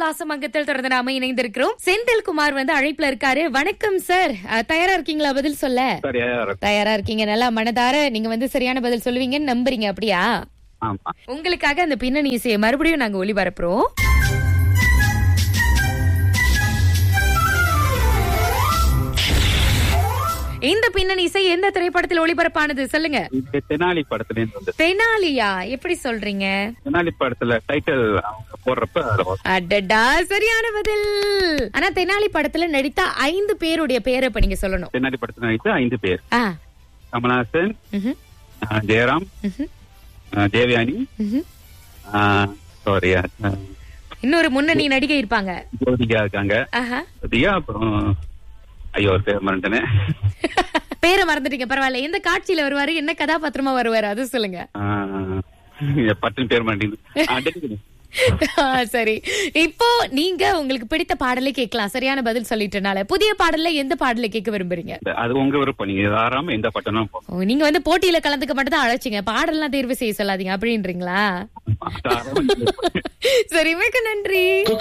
பாசமங்கத்தில் தொடர்ந்து நாம இணைந்திருக்கிறோம் செந்தில் குமார் வந்து அழைப்புல இருக்காரு வணக்கம் சார் அஹ், தயாரா இருக்கீங்களா பதில் சொல்ல சரியா இருக்கும் தயாரா இருக்கீங்க நல்லா மனதார நீங்க வந்து சரியான பதில் சொல்லுவீங்கன்னு நம்புறீங்க அப்படியா ஆமா உங்களுக்காக அந்த பின்னணி இசையை மறுபடியும் நாங்க ஒளிபரப்புறோம் இந்த பின்னணி இசை எந்த திரைப்படத்தில் ஒளிபரப்பானது சொல்லுங்க இது தெனாலி படத்துல இருந்து வந்தது தெனாலியா எப்படி சொல்றீங்க தெனாலி படத்துல டைட்டில் அவங்க போடுறப்ப அதுல வரும். அடடா சரியான பதில் ஆனா தெனாலி படத்துல நடித்த ஐந்து பேருடைய பேரை இப்ப நீங்க சொல்லணும் தெனாலி படத்துல நடித்த ஐந்து பேர் ஆ கமலஹாசன் ம்ஹும், ஆஹ், ஜெயராம் ம்ஹும், ஆஹ், தேவயானி ம்ஹும். சாரி இன்னொரு முன்னணி நடிகை இருப்பாங்க ஜோதிகா இருக்காங்க ஆஹா ஜோதிகா அப்புறம் ஐயோ ஒரு பேர் மறந்துட்டேனே பேரை மறந்துட்டீங்க பரவாயில்ல எந்த காட்சியில வருவாரு என்ன கதாபாத்திரமா வருவாரு அது சொல்லுங்க ஆஹ், பட்டுன்னு பேர் மாட்டேங்குது ஆ, சரி இப்போ நீங்க உங்களுக்கு பிடித்த பாடலை கேட்கலாம் சரியான பதில் சொல்லிட்டனால புதிய பாடல்ல எந்த பாடலை கேட்க விரும்புறீங்க அது உங்க விருப்பம் நீங்க தாராம எந்த பட்டனும் ஓ, நீங்க வந்து போட்டியில கலந்துக்க மட்டும் தான் அழைச்சிங்க பாடல்லாம் தேர்வு செய்ய சொல்லாதீங்க அப்படின்றீங்களா தாராளமா சரி மிக்க நன்றி